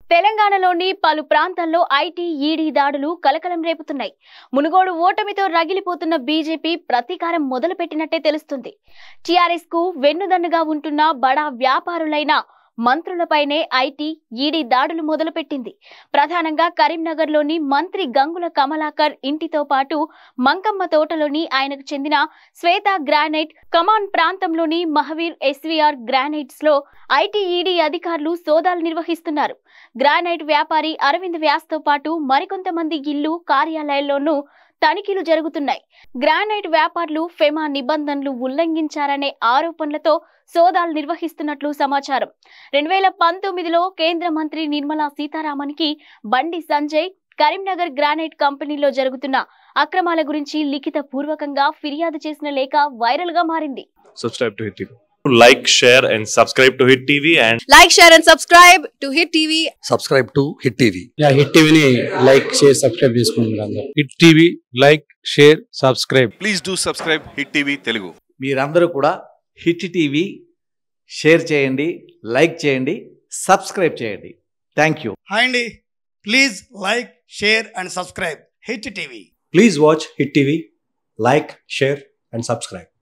తెలంగాణలోని పలు ప్రాంతాల్లో ఐటీ ఈడీ దాడులు కలకలం రేపుతున్నాయి మునుగోడు ఓటమితో రగిలిపోతున్న బీజేపీ ప్రతీకారం మొదలుపెట్టినట్టే తెలుస్తుంది టీఆర్ఎస్ కు వెన్నుదన్నుగా ఉంటున్న బడా వ్యాపారులైన మంత్రులపైనే ఐటీ ఈడీ దాడులు మొదలుపెట్టింది ప్రధానంగా కరీంనగర్లోని మంత్రి గంగుల కమలాకర్ ఇంటితో పాటు మంకమ్మ తోటలోని ఆయనకు చెందిన శ్వేత గ్రానైట్ కమాన్ ప్రాంతంలోని మహవీర్ ఎస్వీఆర్ గ్రానైట్స్ లో ఐటీ ఈడీ అధికారులు సోదాలు నిర్వహిస్తున్నారు గ్రానైట్ వ్యాపారి అరవింద్ వ్యాస్తో పాటు మరికొంతమంది ఇల్లు కార్యాలయాల్లోనూ తనిఖీలు జరుగుతున్నాయి గ్రానైట్ వ్యాపారులు ఫెమా నిబంధనలు ఉల్లంఘించారనే ఆరోపణలతో సోదాలు నిర్వహిస్తున్నట్లు సమాచారం రెండు వేల పంతొమ్మిదిలో కేంద్ర మంత్రి నిర్మలా సీతారామన్ కి బండి సంజయ్ కరీంనగర్ గ్రానైట్ కంపెనీలో జరుగుతున్న అక్రమాల గురించి లిఖిత పూర్వకంగా ఫిర్యాదు చేసిన లేఖ వైరల్ గా మారింది subscribe to Hit TV. Like, share, and subscribe to Hit TV and Like, share, and subscribe to Hit TV. Subscribe to Hit TV యా హిట్ టీవీని లైక్ షేర్ సబ్స్క్రైబ్ చేసుకోండి మీరు అందరూ Hit TV like share subscribe please do subscribe Hit TV Telugu మీరందరూ కూడా Hit TV share చేయండి like చేయండి subscribe చేయండి థ్యాంక్ యూ హాయ్ అండి please like share and subscribe Hit TV Please watch Hit TV, like, share, and subscribe.